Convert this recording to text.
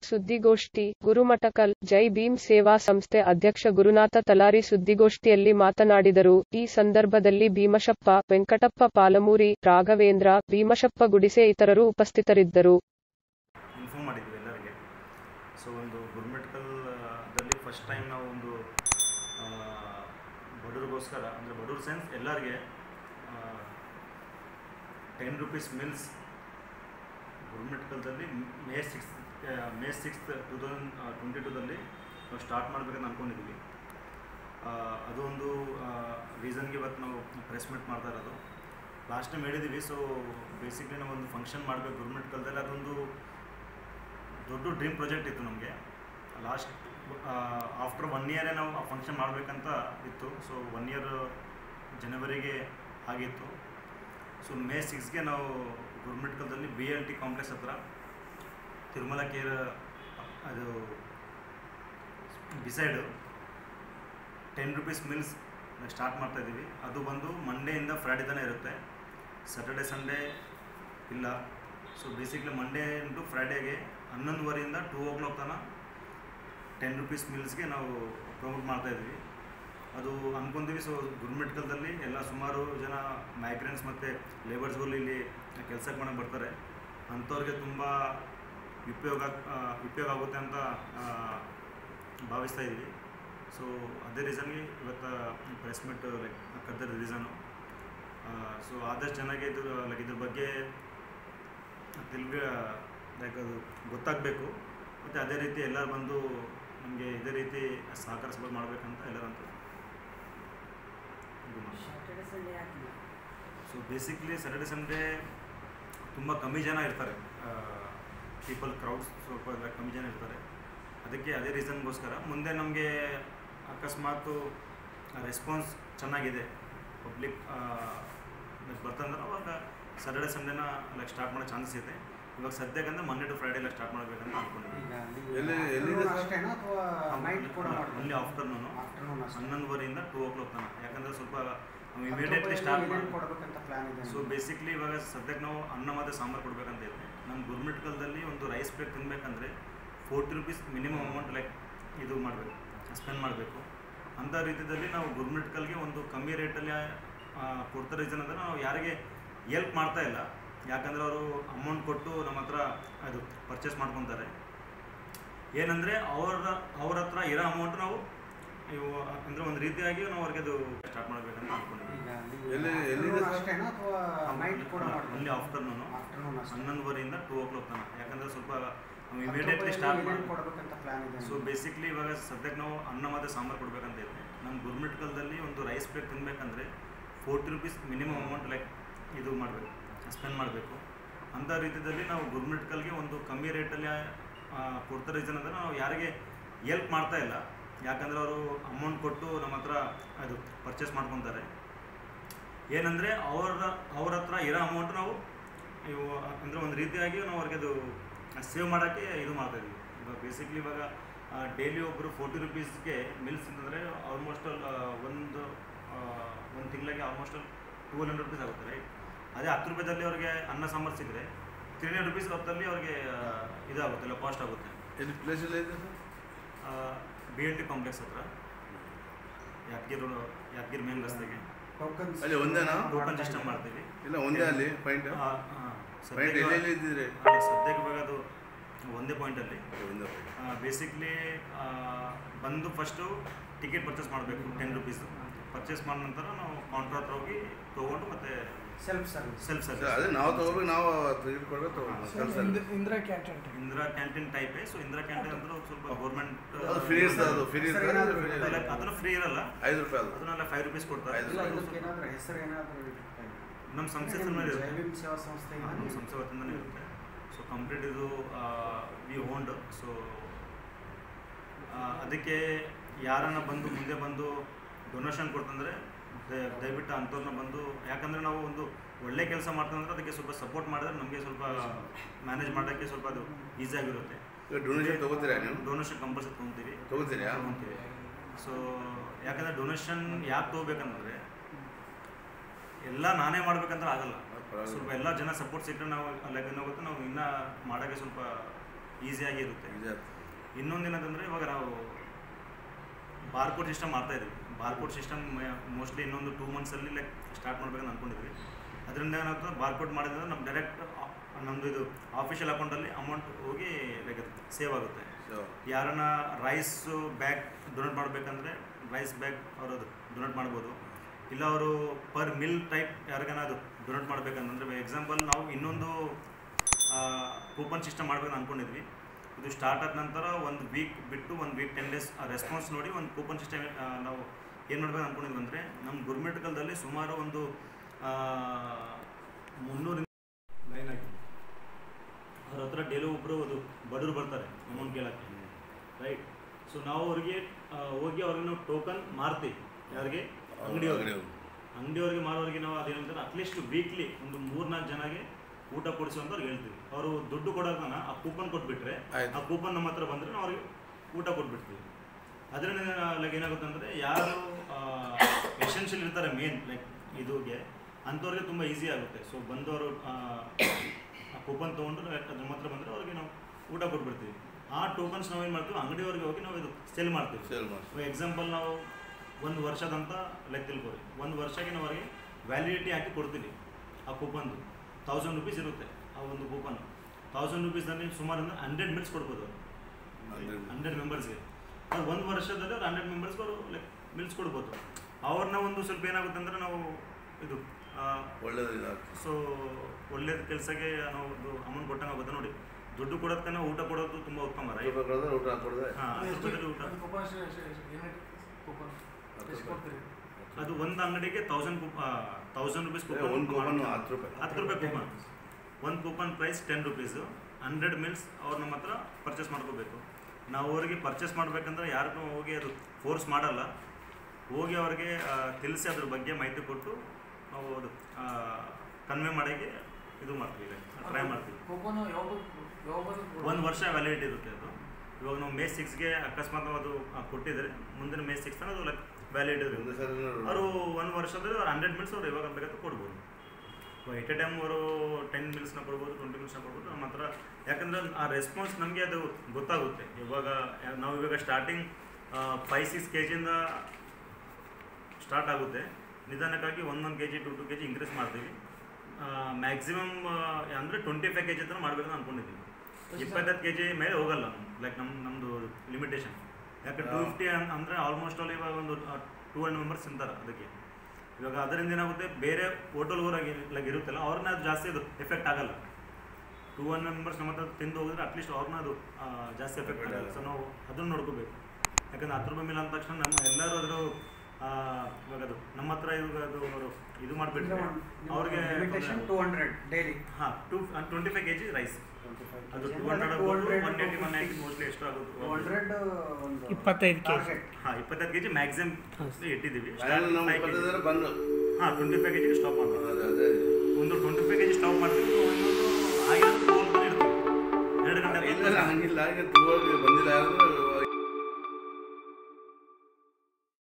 ಸುದ್ದಿಗೋಷ್ಠಿ ಗುರುಮಠಕಲ್ ಜೈ ಭೀಮ್ ಸೇವಾ ಸಂಸ್ಥೆ ಅಧ್ಯಕ್ಷ ಗುರುನಾಥ ತಲಾರಿ ಸುದ್ದಿಗೋಷ್ಠಿಯಲ್ಲಿ ಮಾತನಾಡಿದರು ಈ ಸಂದರ್ಭದಲ್ಲಿ ಭೀಮಶಪ್ಪ ವೆಂಕಟಪ್ಪ ಪಾಲಮೂರಿ ರಾಘವೇಂದ್ರ ಭೀಮಶಪ್ಪ ಗುಡಿಸೆ ಇತರರು ಉಪಸ್ಥಿತರಿದ್ದರು ಇನ್ಫಾರ್ಮ್ ಮಾಡಿದ್ವಿ ಎಲ್ಲರಿಗೆ ಸೊ ಒಂದು ಗುರುಮೆಟ್ಕಲ್ ದಲ್ಲಿ ಫಸ್ಟ್ ಟೈಮ್ ನಾವು ಒಂದು ಆ, ಬಡವ್ರಿಗೋಸ್ಕರ ಅಂದರೆ ಬಡವ್ರ ಸೆನ್ಸ್ ಎಲ್ಲರಿಗೆ ಟೆನ್ ರುಪೀಸ್ ಮಿಲ್ಸ್ ಗುರುಮೆಟ್ಕಲ್ದಲ್ಲಿ May six May sixth two thousand twenty ಟೂದಲ್ಲಿ ನಾವು ಸ್ಟಾರ್ಟ್ ಮಾಡಬೇಕಂತ ಅಂದ್ಕೊಂಡಿದ್ವಿ ಆ, ಅದು ಒಂದು ರೀಸನ್ಗೆ ಇವತ್ತು ನಾವು ಪ್ರೆಸ್ ಮೀಟ್ ಮಾಡ್ತಾ ಇರೋದು ಲಾಸ್ಟ್ ಟೈಮ್ ಹೇಳಿದ್ದೀವಿ ಸೊ ಬೇಸಿಕ್ಲಿ ನಾವು ಒಂದು ಫಂಕ್ಷನ್ ಮಾಡಬೇಕು ಗೌರ್ಮೆಂಟ್ ಕಲ್ದಲ್ಲಿ ಅದೊಂದು ದೊಡ್ಡ ಡ್ರೀಮ್ ಪ್ರಾಜೆಕ್ಟ್ ಇತ್ತು ನಮಗೆ ಲಾಸ್ಟ್ ಆಫ್ಟರ್ ಒನ್ ಇಯರೇ ನಾವು ಆ ಫಂಕ್ಷನ್ ಮಾಡಬೇಕಂತ ಇತ್ತು ಸೊ ಒನ್ ಇಯರ್ ಜನವರಿಗೆ ಆಗಿತ್ತು ಸೊ ಮೇ ಸಿಕ್ಸ್ಗೆ ನಾವು ಗೌರ್ಮೆಂಟ್ ಕಲ್ದಲ್ಲಿ ಬಿ ಎಲ್ ಟಿ ಕಾಂಪ್ಲೆಕ್ಸ್ ಹತ್ರ ತಿರುಮಲ ಕೇರ್ ಅದು beside ten rupees meals start ಮಾಡ್ತಾ ಇದ್ದೀವಿ ಅದು ಬಂದು ಮಂಡೇಯಿಂದ ಫ್ರೈಡೆ ತನಕ ಇರುತ್ತೆ ಸ್ಯಾಟರ್ಡೆ ಸಂಡೇ ಇಲ್ಲ ಸೊ ಬೇಸಿಕ್ಲಿ ಮಂಡೇ ಇಂಟು ಫ್ರೈಡೇಗೆ ಹನ್ನೊಂದುವರೆಯಿಂದ ಟೂ ಓ ಕ್ಲಾಕ್ ತನಕ ಟೆನ್ ರುಪೀಸ್ ಮೀಲ್ಸ್ಗೆ ನಾವು ಪ್ರಮೋಟ್ ಮಾಡ್ತಾ ಇದ್ವಿ ಅದು ಅಂದ್ಕೊಂತೀವಿ ಸೊ ಗುರುಮೆಟ್ಕಲ್ದಲ್ಲಿ ಎಲ್ಲ ಸುಮಾರು ಜನ ಮೈಗ್ರೆಂಟ್ಸ್ ಮತ್ತು ಲೇಬರ್ಸ್ಗಳು ಇಲ್ಲಿ ಕೆಲಸಕ್ಕೆ ಮಾಡಕ್ಕೆ ಬರ್ತಾರೆ ಅಂಥವ್ರಿಗೆ ತುಂಬ ಉಪಯೋಗ ಆ, ಉಪಯೋಗ ಆಗುತ್ತೆ ಅಂತ ಆ, ಭಾವಿಸ್ತಾ ಇದ್ವಿ ಸೊ ಅದೇ ರೀಸನ್ಗೆ ಇವತ್ತು ಪ್ರೆಸ್ ಮೀಟ್ ಲೈಕ್ ಕರೆದ ರೀಸನು ಸೊ ಆದಷ್ಟು ಜನಕ್ಕೆ ಇದು ಲೈಕ್ ಇದ್ರ ಬಗ್ಗೆ ತಿಳ್ಗ ಲೈಕ್ ಅದು ಗೊತ್ತಾಗಬೇಕು ಮತ್ತು ಅದೇ ರೀತಿ ಎಲ್ಲರೂ ಬಂದು ನಮಗೆ ಇದೇ ರೀತಿ ಸಹಕಾರ ಸಭೆ ಮಾಡಬೇಕಂತ ಎಲ್ಲರಂತ ಇದು ಮಾಡಿ ಸ್ಯಾಟರ್ಡೆ ಸಂಡೇ ಹಾಕಿಲ್ಲ ಸೊ ಬೇಸಿಕ್ಲಿ ಸ್ಯಾಟರ್ಡೆ ಸಂಡೇ ತುಂಬ ಕಮ್ಮಿ ಜನ ಇರ್ತಾರೆ ಪೀಪಲ್ ಕ್ರೌಡ್ಸ್ ಸ್ವಲ್ಪ ಎಲ್ಲ ಕಮ್ಮಿ ಜನ ಇರ್ತಾರೆ ಅದಕ್ಕೆ ಅದೇ ರೀಸನ್ಗೋಸ್ಕರ ಮುಂದೆ ನಮಗೆ ಅಕಸ್ಮಾತು ರೆಸ್ಪಾನ್ಸ್ ಚೆನ್ನಾಗಿದೆ ಪಬ್ಲಿಕ್ ಬರ್ತಂದ್ರೆ ಅವಾಗ ಸ್ಯಾಟರ್ಡೆ ಸಂಡೇನ ಲೈಕ್ ಸ್ಟಾರ್ಟ್ ಮಾಡೋ ಚಾನ್ಸಸ್ ಇದೆ ಇವಾಗ ಸದ್ಯಕ್ಕಂದ್ರೆ ಮಂಡೇ ಟು ಫ್ರೈಡೇ ಎಲ್ಲ ಸ್ಟಾರ್ಟ್ ಮಾಡಬೇಕಂತ ಅನ್ಕೊಂಡಿದ್ದೀವಿ ಈಗ ಅಲ್ಲಿ ಎಲ್ಲಿ- ಎಲ್ಲಿದೆ afternoon ಸರ್? ಅಷ್ಟೇನಾ ಅಥವಾ ನೈಟ್ ಕೂಡ ಮಾಡ್ಬೋದು ಅಲ್ಲಿ ಆಫ್ಟರ್ನೂನು ಆಫ್ಟರ್ನೂನ್ ಅಷ್ಟೇ ಹನ್ನೊಂದುವರೆಯಿಂದ ಟೂ ಓ ಕ್ಲಾಕ್ ತನಕ ಯಾಕಂದರೆ ಸ್ವಲ್ಪ ನಾವು ಇಮಿಡಿಯೇಟ್ಲಿ ಸ್ಟಾರ್ಟ್ ಮಾಡಿ ಕೊಡಬೇಕಂತ ಪ್ಲಾನ್ ಇದೆ ಸೊ ಬೇಸಿಕ್ಲಿ ಇವಾಗ ಸದ್ಯಕ್ಕೆ ನಾವು ಅನ್ನ ಮತ್ತು ಸಾಂಬಾರು ಕೊಡಬೇಕಂತ ಇದೆ ನಮ್ಮ ಗುರುಮಿಟ್ಕಲ್ದಲ್ಲಿ ಒಂದು ರೈಸ್ ಪ್ಲೇಟ್ ತಿನ್ನಬೇಕಂದ್ರೆ forty rupees minimum amount like ಇದು ಮಾಡಬೇಕು ಸ್ಪೆಂಡ್ ಮಾಡಬೇಕು ಅಂಥ ರೀತಿಯಲ್ಲಿ ನಾವು ಗುರುಮಿಟ್ಕಲ್ಗೆ ಒಂದು ಕಮ್ಮಿ ರೇಟಲ್ಲಿ ಕೊಡ್ತಾ ರೀಸನ್ ಅಂದರೆ ನಾವು ಯಾರಿಗೆ ಎಲ್ಪ್ ಮಾಡ್ತಾ ಇಲ್ಲ ಯಾಕಂದರೆ ಅವರು ಅಮೌಂಟ್ ಕೊಟ್ಟು ನಮ್ಮ ಹತ್ರ ಅದು ಪರ್ಚೇಸ್ ಮಾಡ್ಕೊತಾರೆ ಏನಂದರೆ ಅವರ ಅವ್ರ ಹತ್ರ ಇರೋ ಅಮೌಂಟ್ ನಾವು ಇವು ಅಂದರೆ ಒಂದು ರೀತಿಯಾಗಿ ನಾವು ಅವ್ರಿಗೆ ಅದು ಸ್ಟಾರ್ಟ್ ಮಾಡಬೇಕಂತ ಅಂದ್ಕೊಂಡಿದ್ದೀವಿ ಈಗ ಅಲ್ಲಿ ಎಲ್ಲಿ- ಎಲ್ಲಿದೆ afternoon ಸರ್? ಅಷ್ಟೇನಾ ಅಥವಾ ನೈಟ್ ಕೂಡ ಮಾಡ್ಬೋದು ಅಲ್ಲಿ ಆಫ್ಟರ್ನೂನು ಆಫ್ಟರ್ನೂನ್ ಅಷ್ಟೇ ಹನ್ನೊಂದುವರೆಯಿಂದ ಟೂ ಓ ಕ್ಲಾಕ್ ತನಕ ಯಾಕಂದರೆ ಸ್ವಲ್ಪ ನಾವು ಇಮಿಡಿಯೇಟ್ಲಿ ಸ್ಟಾರ್ಟ್ ಮಾಡಿ ಕೊಡಬೇಕಂತ ಪ್ಲಾನ್ ಇದೆ ಸೊ ಬೇಸಿಕ್ಲಿ ಇವಾಗ ಸದ್ಯಕ್ಕೆ ನಾವು ಅನ್ನ ಮತ್ತು ಸಾಂಬಾರು ಕೊಡಬೇಕಂತ ಇದೆ ನಮ್ಮ ಗುರುಮಿಟ್ಕಲ್ದಲ್ಲಿ ಒಂದು ರೈಸ್ ಪ್ಲೇಟ್ ತಿನ್ನಬೇಕಂದ್ರೆ forty rupees minimum amount like ಇದು ಮಾಡಬೇಕು ಸ್ಪೆಂಡ್ ಮಾಡಬೇಕು ಅಂಥ ರೀತಿಯಲ್ಲಿ ನಾವು ಗುರುಮಿಟ್ಕಲ್ಗೆ ಒಂದು ಕಮ್ಮಿ ರೇಟಲ್ಲಿ ಕೊಡ್ತಾ ರೀಸನ್ ಅಂದರೆ ನಾವು ಯಾರಿಗೆ ಎಲ್ಪ್ ಮಾಡ್ತಾ ಇಲ್ಲ ಯಾಕಂದರೆ ಅವರು ಅಮೌಂಟ್ ಕೊಟ್ಟು ನಮ್ಮ ಹತ್ರ ಅದು ಪರ್ಚೇಸ್ ಮಾಡ್ಕೊತಾರೆ ಏನಂದರೆ ಅವರ ಅವ್ರ ಹತ್ರ ಇರೋ ಅಮೌಂಟ್ ನಾವು ಇವು ಅಂದರೆ ಒಂದು ರೀತಿಯಾಗಿ ನಾವು ಅವ್ರಿಗೆ ಅದು ಸೇವ್ ಮಾಡೋಕ್ಕೆ ಇದು ಮಾಡ್ತಾಯಿದ್ವಿ ಇವಾಗ ಬೇಸಿಕ್ಲಿ ಇವಾಗ ಡೈಲಿ ಒಬ್ಬರು ಫೋರ್ಟಿ ರುಪೀಸ್ಗೆ ಮಿಲ್ಸ್ ಅಂತಂದರೆ ಆಲ್ಮೋಸ್ಟ್ ಒಂದು ಒಂದು ತಿಂಗಳಿಗೆ ಆಲ್ಮೋಸ್ಟ್ ಟೂ ಹಂಡ್ರೆಡ್ ರುಪೀಸ್ ಆಗುತ್ತೆ ರೈಟ್ ಅದೇ ಹತ್ತು ರೂಪಾಯಿದಲ್ಲಿ ಅವ್ರಿಗೆ ಅನ್ನ ಸಾಂಬಾರು ಸಿಕ್ಕರೆ ತ್ರೀ ಹಂಡ್ರೆಡ್ ರುಪೀಸ್ ಹೊತ್ತಲ್ಲಿ ಅವ್ರಿಗೆ ಆ, ಇದಾಗುತ್ತೆ ಇಲ್ಲ ಕಾಸ್ಟ್ ಆಗುತ್ತೆ ಎಲ್ಲಿ ಪ್ಲೇಸ್ ಎಲ್ಲ ಇದೆ sir B L T complex ಹತ್ರ ಯಾದಗಿರಿ ರೋಡ್ ಯಾದಗಿರಿ ಮೇನ್ ರಸ್ತೆಗೆ ಟೋಕನ್ಸ್ ಅಲ್ಲಿ ಒಂದೇನಾ? ಟೋಕನ್ ಸಿಸ್ಟಮ್ ಮಾಡ್ತೀವಿ ಇಲ್ಲ ಒಂದೇ ಅಲ್ಲಿ ಪಾಯಿಂಟ್ ಆ, ಆ, ಪಾಯಿಂಟ್ ಸದ್ಯಕ್ಕೆ ಎಲ್ಲೆಲ್ಲಿ ಇದ್ದಿದ್ರೆ ಆ, ಸದ್ಯಕ್ಕೆ ಇವಾಗ ಅದು ಒಂದೇ ಪಾಯಿಂಟಲ್ಲಿ ಒಂದೇ point. ಬೇಸಿಕ್ಲಿ ಬಂದು ಫಸ್ಟು ಟಿಕೆಟ್ ಪರ್ಚೇಸ್ ಮಾಡಬೇಕು ಟೆನ್ ರುಪೀಸ್ ಪರ್ಚೇಸ್ ಮಾಡಿದ ನಂತರ ನಾವು ಕೌಂಟರ್ ಹತ್ರ ಹೋಗಿ ತೊಗೊಂಡು ಮತ್ತೆ self service self sir, service ಅದೇ ನಾವು ತಗೋಬೇಕು ನಾವು ತೆಗೆದು ಕೊಡ್ಬೇಕು ತಗೋಬೇಕು sir sir Indira canteen Indira canteen ಟೈಪೇ ಸೊ ಇಂದಿರಾ ಕ್ಯಾಂಟೀನ್ ಅಂದ್ರೆ ಸ್ವಲ್ಪ ಗೌರ್ಮೆಂಟ್ ಅದು ಫ್ರೀ ಇರ್ತದೆ ಅದು ಫ್ರೀ ಸರ್, ಇರ್ತದೆ ಏನಾದ್ರು free ಇರ್ತದೆ. ಅದನ್ನು ಫ್ರೀ ಇರಲ್ಲ ಐದು ರೂಪಾಯಿ ಅದು ಅದನ್ನೆಲ್ಲ ಫೈವ್ ರುಪೀಸ್ ಕೊಡ್ತಾರೆ ಐದು ಇಲ್ಲ ಅದು ಇದಕ್ಕೆ ಸ್ವಲ್ಪ- ಏನಾದರೂ ಹೆಸರು ಏನಾದರೂ ನಮ್ಮ ಸಂಸ್ಥೆ ಹೆಸರಿನಲ್ಲಿ ಇರುತ್ತೆ ಜೈವಿಮ್ ಸೇವಾ ಸಂಸ್ಥೆ ಹಾ, ನಮ್ಮ ಸಂಸ್ಥೆ ವತಿಯಿಂದನೇ ಇರುತ್ತೆ ಸೊ ಕಂಪ್ಲೀಟ್ ಇದು ವಿ ಓನ್ಡ್ ಸೊ ಅದಕ್ಕೆ ಯಾರನ್ನ ಬಂದು ಮುಂದೆ ಬಂದು ಡೊನೇಷನ್ ಕೊಡ್ತಂದ್ರೆ ದಯ- ದಯವಿಟ್ಟು ಅಂಥವ್ರನ್ನ ಬಂದು ಯಾಕಂದರೆ ನಾವು ಒಂದು ಒಳ್ಳೆ ಕೆಲಸ ಮಾಡ್ತಂದ್ರೆ ಅದಕ್ಕೆ ಸ್ವಲ್ಪ ಸಪೋರ್ಟ್ ಮಾಡಿದ್ರೆ ನಮಗೆ ಸ್ವಲ್ಪ ಮ್ಯಾನೇಜ್ ಮಾಡೋಕ್ಕೆ ಸ್ವಲ್ಪ ಅದು ಈಸಿ ಆಗಿರುತ್ತೆ ಈಗ ಡೊನೇಷನ್ ತಗೋತೀರಾ ನೀವು ಡೊನೇಷನ್ ಕಂಪಲ್ಸರಿ ತೊಗೊತೀವಿ ತಗೋತೀರಾ ತೊಗೊತೀವಿ ಸೊ ಯಾಕಂದರೆ ಡೊನೇಷನ್ ಯಾಕೆ ತೊಗೋಬೇಕಂದ್ರೆ ಎಲ್ಲ ನಾನೇ ಮಾಡ್ಬೇಕಂದ್ರೆ ಆಗಲ್ಲ ಸ್ವಲ್ಪ ಎಲ್ಲ ಜನ ಸಪೋರ್ಟ್ ಸಿಕ್ಕರೆ ನಾವು ಲೈಕ್ ಏನಾಗುತ್ತೆ ನಾವು ಇನ್ನೂ ಮಾಡೋಕ್ಕೆ ಸ್ವಲ್ಪ ಈಸಿಯಾಗಿ ಇರುತ್ತೆ ನಿಜ ಇನ್ನೊಂದು ಏನಂತಂದರೆ ಇವಾಗ ನಾವು ಬಾರ್ಕೋಡ್ ಸಿಸ್ಟಮ್ ಮಾಡ್ತಾ ಇದ್ವಿ ಬಾರ್ಕೋಡ್ ಸಿಸ್ಟಮ್ ಮೋಸ್ಟ್ಲಿ ಇನ್ನೊಂದು ಟೂ ಮಂತ್ಸಲ್ಲಿ ಲೈಕ್ ಸ್ಟಾರ್ಟ್ ಮಾಡ್ಬೇಕಂತ ಅಂದ್ಕೊಂಡಿದ್ವಿ ಅದರಿಂದ ಏನಾಗ್ತದೆ ಬಾರ್ಕೋಡ್ ಮಾಡಿದ್ರೆ ನಮ್ಮ ಡೈರೆಕ್ಟ್ ನಮ್ಮದು ಇದು ಆಫಿಷಿಯಲ್ ಅಕೌಂಟಲ್ಲಿ ಅಮೌಂಟ್ ಹೋಗಿ ಲೈಕ್ ಸೇವ್ ಆಗುತ್ತೆ ಸೊ ಯಾರನ್ನ ರೈಸ್ ಬ್ಯಾಗ್ ಡೊನೇಟ್ ಮಾಡಬೇಕಂದ್ರೆ ರೈಸ್ ಬ್ಯಾಗ್ ಅವರು ಅದು ಡೊನೇಟ್ ಮಾಡ್ಬೋದು ಇಲ್ಲ ಅವರು ಪರ್ ಮಿಲ್ ಟೈಪ್ ಯಾರಿಗಾನ ಅದು ಡೊನೇಟ್ ಮಾಡಬೇಕಂತಂದ್ರೆ ಎಕ್ಸಾಂಪಲ್ ನಾವು ಇನ್ನೊಂದು ಕೂಪನ್ ಸಿಸ್ಟಮ್ ಮಾಡ್ಬೇಕಂತ ಅಂದ್ಕೊಂಡಿದ್ವಿ ಇದು ಸ್ಟಾರ್ಟ್ ಆದ ನಂತರ ಒಂದು ವೀಕ್ ಬಿಟ್ಟು ಒಂದು ವೀಕ್ ಟೆನ್ ಡೇಸ್ ರೆಸ್ಪಾನ್ಸ್ ನೋಡಿ ಒಂದು ಕೂಪನ್ ಸಿಸ್ಟಮ್ ನಾವು ಏನು ಮಾಡ್ಬೇಕು ಅಂದ್ಕೊಂಡಿದ್ವಿ ಅಂದರೆ ನಮ್ಮ ಗುರ್ಮೆಟ್ಕಲ್ದಲ್ಲಿ ಸುಮಾರು ಒಂದು ಆ, ಮುನ್ನೂರಿಂದ ಲೈನ್ ಆಗಿ ಅವ್ರ ಹತ್ರ ಡೈಲಿ ಒಬ್ಬರು ಅದು ಬಡವರು ಬರ್ತಾರೆ ಅಮೌಂಟ್ ಕೇಳಕ್ಕೆ ರೈಟ್ ಸೊ ನಾವು ಅವ್ರಿಗೆ ಆ, ಹೋಗಿ ಅವ್ರಿಗೆ ನಾವು ಟೋಕನ್ ಮಾರ್ತೀವಿ ಯಾರಿಗೆ ಅಂಗಡಿಯವ್ರಿಗೆ ಅಂಗಡಿಯವ್ರಿಗೆ ಮಾರೋರಿಗೆ ನಾವು ಅದೇನಂತಾರೆ ಅಟ್ಲೀಸ್ಟ್ ವೀಕ್ಲಿ ಒಂದು ಮೂರ್ನಾಲ್ಕು ಜನಗೆ ಊಟ ಕೊಡಿಸು ಅಂತ ಅವ್ರಿಗೆ ಹೇಳ್ತೀವಿ ಅವರು ದುಡ್ಡು ಕೊಡೋದನ್ನ ಆ ಕೂಪನ್ ಕೊಟ್ಬಿಟ್ರೆ ಆಯ್ತು. ಆ ಕೂಪನ್ ನಮ್ಮ ಹತ್ರ ಬಂದರೆ ನಾವು ಅವ್ರಿಗೆ ಊಟ ಕೊಟ್ಬಿಡ್ತೀವಿ ಅದರಿಂದ ಲೈಕ್ ಏನಾಗುತ್ತೆ ಅಂದರೆ ಯಾರು ಎಸೆನ್ಷಿಯಲ್ ಇರ್ತಾರೆ ಮೇನ್ ಲೈಕ್ ಇದುಗೆ ಅಂಥವ್ರಿಗೆ ತುಂಬ ಈಸಿ ಆಗುತ್ತೆ ಸೊ ಬಂದವರು ಆ ಕೂಪನ್ ತೊಗೊಂಡು ಅದ್ರ ಮಾತ್ರ ಬಂದರೆ ಅವ್ರಿಗೆ ನಾವು ಊಟ ಕೊಟ್ಬಿಡ್ತೀವಿ ಆ ಟೋಕನ್ಸ್ ನಾವೇನು ಮಾಡ್ತೀವಿ ಅಂಗಡಿಯವ್ರಿಗೆ ಹೋಗಿ ನಾವು ಇದು ಸೆಲ್ ಮಾಡ್ತೀವಿ ಸೇಲ್ ಮಾಡಿ ಫಾರ್ ಎಕ್ಸಾಂಪಲ್ ನಾವು ಒಂದು ವರ್ಷದಂತ ಲೆಕ್ಕ ತಿಳ್ಕೊರಿ ಒಂದು ವರ್ಷಕ್ಕೆ ನಾವು ಅವರಿಗೆ ವ್ಯಾಲಿಡಿಟಿ ಹಾಕಿ ಕೊಡ್ತೀವಿ ಆ ಕೂಪನ್ದು ತೌಸಂಡ್ ರುಪೀಸ್ ಇರುತ್ತೆ ಆ ಒಂದು ಕೂಪನ್ ತೌಸಂಡ್ ರುಪೀಸ್ನಲ್ಲಿ ಸುಮಾರು ಅಂದರೆ ಹಂಡ್ರೆಡ್ ಮಿಲ್ಸ್ ಕೊಡ್ಬೋದು ಅವರು ಹಂಡ್ರೆಡ್ ಮೆಂಬರ್ಸ್ಗೆ ಅದು ಒಂದು ವರ್ಷದಲ್ಲಿ ಅವ್ರು ಹಂಡ್ರೆಡ್ ಮೆಂಬರ್ಸ್ಗೆ ಅವರು ಲೈಕ್ ಮಿಲ್ಸ್ ಕೊಡ್ಬೋದು ಅವ್ರನ್ನ ಒಂದು ಸ್ವಲ್ಪ ಏನಾಗುತ್ತೆ ಅಂದರೆ ನಾವು ಇದು ಒಳ್ಳೇದು ಇದಾಗ್ತದೆ ಸೊ ಒಳ್ಳೇದು ಕೆಲಸಕ್ಕೆ ನಾವು ಒಂದು ಅಮೌಂಟ್ ಕೊಟ್ಟಂಗೆ ಆಗುತ್ತೆ ನೋಡಿ ದುಡ್ಡು ಕೊಡೋದಕ್ಕನ್ನ ಊಟ ಕೊಡೋದು ತುಂಬ ಉತ್ತಮ ಹತ್ತು ರೈಟ್ ರೂಪಾಯಿ ಕೊಡಿದ್ರೆ ಊಟ ಹಾಕ್ಕೊಡ್ದೆ ಹಾಂ ಎಷ್ಟು ಊಟ ಕೂಪನ್ ಯೂನಿಟ್ ಕೂಪನ್ ಹತ್ತು ಎಷ್ಟು ರೂಪಾಯಿ. ಕೊಡ್ತೀರಿ ಅದು ಒಂದು ಅಂಗಡಿಗೆ ತೌಸಂಡ್ ತೌಸಂಡ್ ರುಪೀಸ್ ಏ, ಒಂದು ಕೂಪನ್ ಹತ್ತು ರೂಪಾಯಿ ಹತ್ತು ರೂಪಾಯಿ ಕೂಪನ್ ಒಂದು coupon price ten rupees hundred meals ಅವ್ರು ನಮ್ಮ ಹತ್ರ ಪರ್ಚೇಸ್ ಮಾಡ್ಕೋಬೇಕು ನಾವು ಅವ್ರಿಗೆ ಪರ್ಚೇಸ್ ಮಾಡ್ಬೇಕಂದ್ರೆ ಯಾರಿಗೂ ಹೋಗಿ ಅದು ಫೋರ್ಸ್ ಮಾಡಲ್ಲ ಹೋಗಿ ಅವ್ರಿಗೆ ಆ, ತಿಳಿಸಿ ಅದ್ರ ಬಗ್ಗೆ ಮಾಹಿತಿ ಕೊಟ್ಟು ನಾವು ಅದು ಕನ್ವೆ ಮಾಡೋಕ್ಕೆ ಇದು ಮಾಡ್ತೀವಿ ಟ್ರೈ ಮಾಡ್ತೀವಿ ಕೂಪನ್ ಯಾವಾಗ ಯಾವಾಗ ಒಂದು ವರ್ಷ ವ್ಯಾಲಿಡಿಟಿ ಇರುತ್ತೆ ಅದು ಇವಾಗ ನಾವು ಮೇ ಸಿಕ್ಸ್ಗೆ ಅಕಸ್ಮಾತ್ ನಾವು ಅದು ಆ, ಕೊಟ್ಟಿದ್ರೆ ಮುಂದಿನ ಮೇ ಸಿಕ್ಸ್ ಅದು ಲೈಕ್ ವ್ಯಾಲಿಡ್ ಒಂದು ಇರುತ್ತೆ ಸರಿ ಅವರು ಒಂದು ವರ್ಷದಲ್ಲಿ ಅವ್ರು ಹಂಡ್ರೆಡ್ ಮಿಲ್ಸ್ ಅವ್ರು ಇವಾಗ ಬೇಕಾದ್ರೆ ಕೊಡ್ಬೋದು ಎಟ್ ಎ ಟೈಮ್ ಅವರು ಟೆನ್ ಮಿಲ್ಸ್ನ ಕೊಡ್ಬೋದು ಟ್ವೆಂಟಿ ಮಿಲ್ಸ್ನ ಕೊಡ್ಬೋದು ನಮ್ಮ ಹತ್ರ ಯಾಕಂದ್ರೆ ಆ ರೆಸ್ಪಾನ್ಸ್ ನಮಗೆ ಅದು ಗೊತ್ತಾಗುತ್ತೆ ಇವಾಗ ಯಾ- ನಾವು ಇವಾಗ ಸ್ಟಾರ್ಟಿಂಗ್ ಫೈವ್ ಸಿಕ್ಸ್ ಕೆ ಜಿಯಿಂದ ಸ್ಟಾರ್ಟ್ ಆಗುತ್ತೆ ನಿಧಾನಕ್ಕಾಗಿ ಒಂದೊಂದು K G to two K G increase ಮಾಡ್ತೀವಿ ಮ್ಯಾಕ್ಸಿಮಮ್ ಅಂದರೆ ಟ್ವೆಂಟಿ ಫೈವ್ ಕೆ ಜಿ ಹತ್ರ ಮಾಡಬೇಕಂತ ಅಂದ್ಕೊಂಡಿದ್ದೀವಿ ಇಪ್ಪತ್ತೈದು ಕೆ ಜಿ ಮೇಲೆ ಹೋಗಲ್ಲ ಲೈಕ್ ನಮ್ಮ ನಮ್ಮದು ಲಿಮಿಟೇಷನ್ ಯಾಕೆ ಟೂ ಫಿಫ್ಟಿ ಅಂದರೆ ಆಲ್ಮೋಸ್ಟ್ ಆಲ್ ಇವಾಗ ಒಂದು ಟೂ ಹಂಡ್ರೆಡ್ ಮೆಂಬರ್ಸ್ ತಿಂತಾರೆ ಅದಕ್ಕೆ ಇವಾಗ ಅದರಿಂದ ಏನಾಗುತ್ತೆ ಬೇರೆ ಹೋಟೆಲ್ ಊರಾಗಿ ಲೈಕ್ ಇರುತ್ತಲ್ಲ ಅವ್ರನ್ನ ಅದು ಜಾಸ್ತಿ ಅದು ಎಫೆಕ್ಟ್ ಆಗಲ್ಲ ಟೂ ಹಂಡ್ರೆಡ್ ಮೆಂಬರ್ಸ್ ನಮ್ಮ ಹತ್ರ ತಿಂದು ಹೋಗಿದ್ರೆ ಅಟ್ಲೀಸ್ಟ್ ಅವ್ರನ್ನ ಅದು ಆ, ಜಾಸ್ತಿ ಎಫೆಕ್ಟ್ ಆಗಲ್ಲ ಸೊ ನಾವು ಅದನ್ನು ನೋಡ್ಕೋಬೇಕು ಯಾಕಂದ್ರೆ ಹತ್ತು ರೂಪಾಯಿ ಮೇಲೆ ಅಂದ ತಕ್ಷಣ ನಮ್ಮ ಎಲ್ಲರೂ ಅದ್ರ ಆ, ಇವಾಗ ಅದು ನಮ್ಮ ಹತ್ರ ಇವಾಗ ಅದು ಅವರು ಇದು ಮಾಡಿಬಿಟ್ರೆ ಅವ್ರಿಗೆ ಲಿಮಿಟೇಷನ್ ಟೂ ಹಂಡ್ರೆಡ್ ಡೈಲಿ ಹಾಂ two twenty five K G rice ಅದು two hundred one eighty one ninety mostly ಎಷ್ಟು ಟೂ ಆಗುತ್ತೆ ಹಂಡ್ರೆಡ್ ಒಂದು ಇಪ್ಪತ್ತೈದು kg. target. ಹಾಂ ಇಪ್ಪತ್ತೈದು ಕೆ ಜಿ ಮ್ಯಾಕ್ಸಿಮಮ್ ಇಟ್ಟಿದ್ದೀವಿ ಫೈನಲ್ ನಾವು ಇಪ್ಪತ್ತೈದರ ಬಂದು ಹಾಂ ಟ್ವೆಂಟಿ ಫೈವ್ ಕೆ ಜಿಗೆ ಸ್ಟಾಪ್ ಮಾಡ್ತೀವಿ ಅದೇ ಅದೇ ಒಂದು twenty five K G stop ಮಾಡ್ತೀವಿ ಒಂದೊಂದು ಆಗಿರೋದು ಇರ್ತೀವಿ ಎರಡು ಗಂಟೆ ಇಲ್ಲ ಹಂಗಿಲ್ಲ ಈಗ ತಗೋಗಿ ಬಂದಿಲ್ಲ ಯಾರು